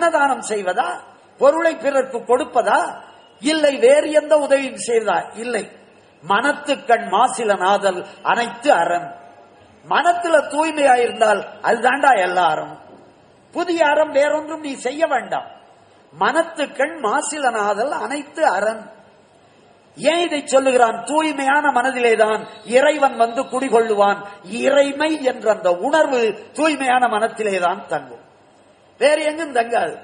அன்னதானம் செய்வதா பொருளை பிறர்க்கு கொடுப்பதா இல்லை வேறு எந்த உதவியும் செய்வதா இல்லை மனத்துக்கண் மாசில நாதல் அனைத்து அறம் மனத்துல தூய்மையா இருந்தால் அதுதாண்டா எல்லாரும் புதிய அறம் வேறொன்றும் நீ செய்ய வேண்டாம் மனத்துக்கண் மாசிலனாதல் அனைத்து அரண் ஏன் இதை சொல்லுகிறான் தூய்மையான மனதிலேதான் இறைவன் வந்து குடிகொள்ளுவான் இறைமை என்ற அந்த உணர்வு தூய்மையான மனத்திலேதான் தங்கும் வேற எங்கும் தங்காது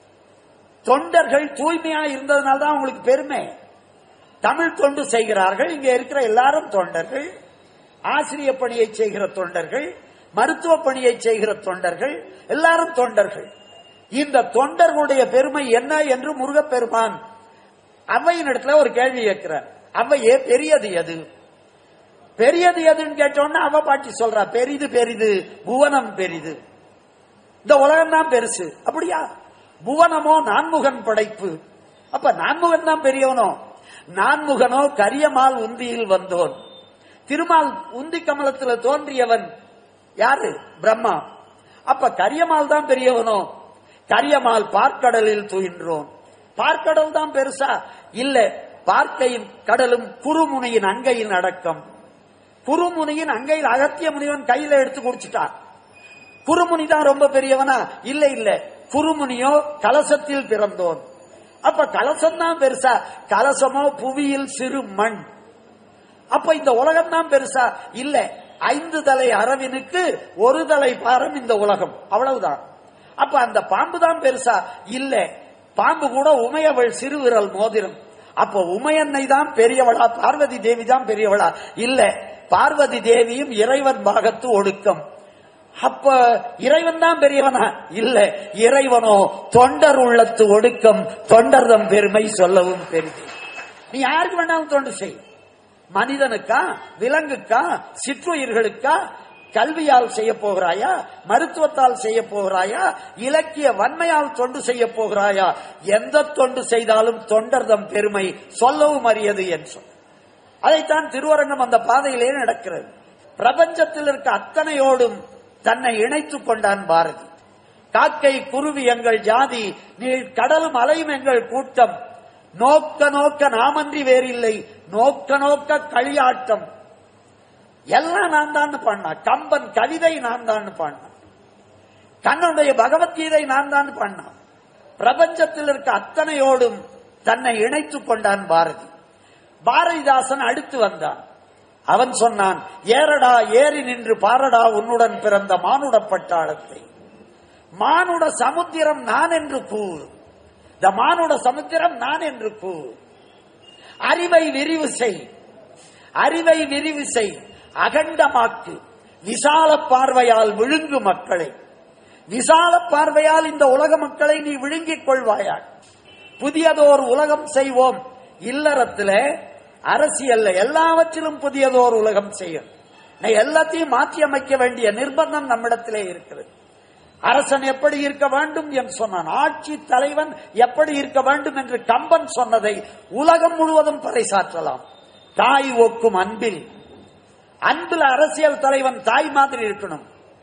தொண்டர்கள் தூய்மையா இருந்ததுனால தான் அவங்களுக்கு பெருமை தமிழ் தொண்டு செய்கிறார்கள் இங்க இருக்கிற எல்லாரும் தொண்டர்கள் ஆசிரிய பணியை செய்கிற தொண்டர்கள் மருத்துவ பணியை செய்கிற தொண்டர்கள் எல்லாரும் தொண்டர்கள் இந்த தொண்டர்களுடைய பெருமை என்ன என்று முருகப்பெருமான் அவ்வையின் இடத்துல ஒரு கேள்வி கேட்கிறார் அவ்வையே பெரியது எது பெரியது எதுன்னு கேட்டோன்னா அவ பாட்டி சொல்றா பெரிது பெரிது புவனம் பெரிது இந்த உலகம் தான் பெருசு அப்படியா புவனமோ நான்முகன் படைப்பு அப்ப நான்முகன் தான் பெரியவனோ நான்முகனோ கரியமால் உந்தியில் வந்தோன் திருமால் உந்தி கமலத்துல தோன்றியவன் யாரு பிரம்மா அப்ப கரியமால் தான் பெரியவனோ கரியமால் பார்க்கடலில் துயின்றோன் பார்க்கடல் தான் பெருசா இல்ல பார்க்கையின் கடலும் குறுமுனையின் அங்கையின் அடக்கம் குறுமுனையின் அங்கையில் அகத்திய முனிவன் கையில எடுத்து குடிச்சிட்டான் குறுமுனி தான் ரொம்ப பெரியவனா இல்ல இல்ல குறுமுனியோ கலசத்தில் பிறந்தோன் அப்ப கலசம் தான் பெருசா கலசமோ புவியில் சிறு மண் அப்ப இந்த உலகம் தான் பெருசா இல்ல ஐந்து தலை அரவினுக்கு ஒரு தலை பாரம் இந்த உலகம் அவ்வளவுதான் அப்ப அந்த பாம்பு தான் பெருசா இல்ல பாம்பு கூட உமையவள் சிறுவிரல் மோதிரம் அப்ப உமையன்னை தான் பெரியவளா பார்வதி தேவி தான் பெரியவளா இல்ல பார்வதி தேவியும் இறைவன் பாகத்து ஒடுக்கம் அப்ப இறைவன் தான் பெரியவனா இல்ல இறைவனோ தொண்டர் உள்ளத்து ஒடுக்கம் தொண்டர்தம் பெருமை சொல்லவும் பெரிது நீ யாருக்கு வேணாலும் தொண்டு செய் மனிதனுக்கா விலங்குக்கா சிற்றுயிர்களுக்கா கல்வியால் செய்ய போகிறாயா மருத்துவத்தால் செய்ய போகிறாயா இலக்கிய வன்மையால் தொண்டு செய்ய போகிறாயா எந்த தொண்டு செய்தாலும் தொண்டர்தம் பெருமை சொல்லவும் அறியது என்று சொல் அதைத்தான் திருவரங்கம் அந்த பாதையிலே நடக்கிறது பிரபஞ்சத்தில் இருக்க அத்தனையோடும் தன்னை இணைத்துக் கொண்டான் பாரதி காக்கை குருவி எங்கள் ஜாதி நீள் கடலும் அலையும் எங்கள் கூட்டம் நோக்க நோக்க நாமன்றி வேறில்லை நோக்க நோக்க களியாட்டம் எல்லாம் நான் தான் பண்ணான் கம்பன் கவிதை நான் தான் பண்ணான் கண்ணனுடைய பகவத்கீதை நான் தான் பண்ணான் பிரபஞ்சத்தில் இருக்க அத்தனையோடும் தன்னை இணைத்துக் கொண்டான் பாரதி பாரதிதாசன் அடுத்து வந்தான் அவன் சொன்னான் ஏறடா ஏறி நின்று பாரடா உன்னுடன் பிறந்த மானுட பட்டாளத்தை மானுட சமுத்திரம் நான் என்று கூறு இந்த மானுட சமுத்திரம் நான் என்று கூறு அறிவை விரிவு செய் அறிவை விரிவு செய் அகண்டமாக்கு விசால பார்வையால் விழுங்கு மக்களை விசால பார்வையால் இந்த உலக மக்களை நீ விழுங்கிக் கொள்வாயா புதியதோர் உலகம் செய்வோம் இல்லறத்துல அரசியல்ல எல்லாவற்றிலும் புதியதோர் உலகம் செய்யும் நான் எல்லாத்தையும் மாற்றி அமைக்க வேண்டிய நிர்பந்தம் நம்மிடத்திலே இருக்கிறது அரசன் எப்படி இருக்க வேண்டும் என்று சொன்னான் ஆட்சி தலைவன் எப்படி இருக்க வேண்டும் என்று கம்பன் சொன்னதை உலகம் முழுவதும் பறைசாற்றலாம் தாய் ஒக்கும் அன்பில் அன்பில் அரசியல் தலைவன் தாய் மாதிரி இருக்கணும்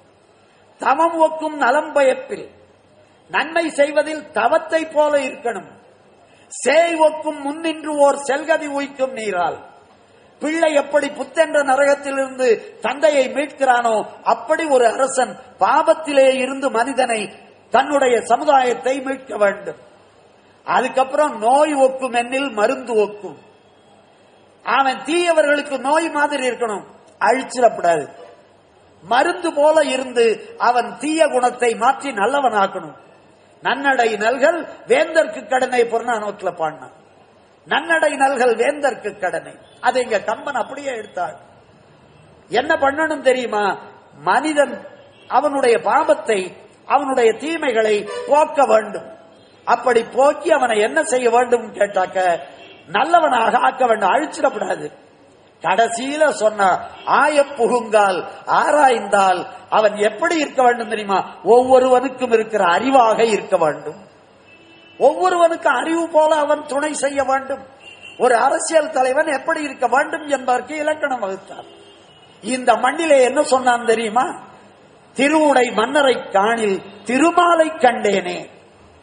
தவம் ஒக்கும் நலம் பயப்பில் நன்மை செய்வதில் தவத்தை போல இருக்கணும் சேய் ஒக்கும் முன்னின்று ஓர் செல்கதி உய்க்கும் நீரால் பிள்ளை எப்படி புத்தென்ற நரகத்திலிருந்து தந்தையை மீட்கிறானோ அப்படி ஒரு அரசன் பாபத்திலே இருந்து மனிதனை தன்னுடைய சமுதாயத்தை மீட்க வேண்டும் அதுக்கப்புறம் நோய் ஒக்கும் எண்ணில் மருந்து ஒக்கும் அவன் தீயவர்களுக்கு நோய் மாதிரி இருக்கணும் அழிச்சிடப்படாது மருந்து போல இருந்து அவன் தீய குணத்தை மாற்றி நல்லவனாக்கணும் நன்னடை நல்கள் வேந்தற்கு கடனை புறநானூற்றுல பாடினான் நன்னடை நல்கள் வேந்தற்கு கடனை அதை இங்க கம்பன் அப்படியே எடுத்தாள் என்ன பண்ணணும் தெரியுமா மனிதன் அவனுடைய பாபத்தை அவனுடைய தீமைகளை போக்க வேண்டும் அப்படி போக்கி அவனை என்ன செய்ய வேண்டும் கேட்டாக்க நல்லவனாக ஆக்க வேண்டும் அழிச்சிடப்படாது கடைசியில சொன்ன ஆய புகுங்கால் ஆராய்ந்தால் அவன் எப்படி இருக்க வேண்டும் தெரியுமா ஒவ்வொருவனுக்கும் இருக்கிற அறிவாக இருக்க வேண்டும் ஒவ்வொருவனுக்கு அறிவு போல அவன் துணை செய்ய வேண்டும் ஒரு அரசியல் தலைவன் எப்படி இருக்க வேண்டும் என்பதற்கு இலக்கணம் வகுத்தார் இந்த மண்ணிலே என்ன சொன்னான் தெரியுமா திருவுடை மன்னரை காணில் திருமாலை கண்டேனே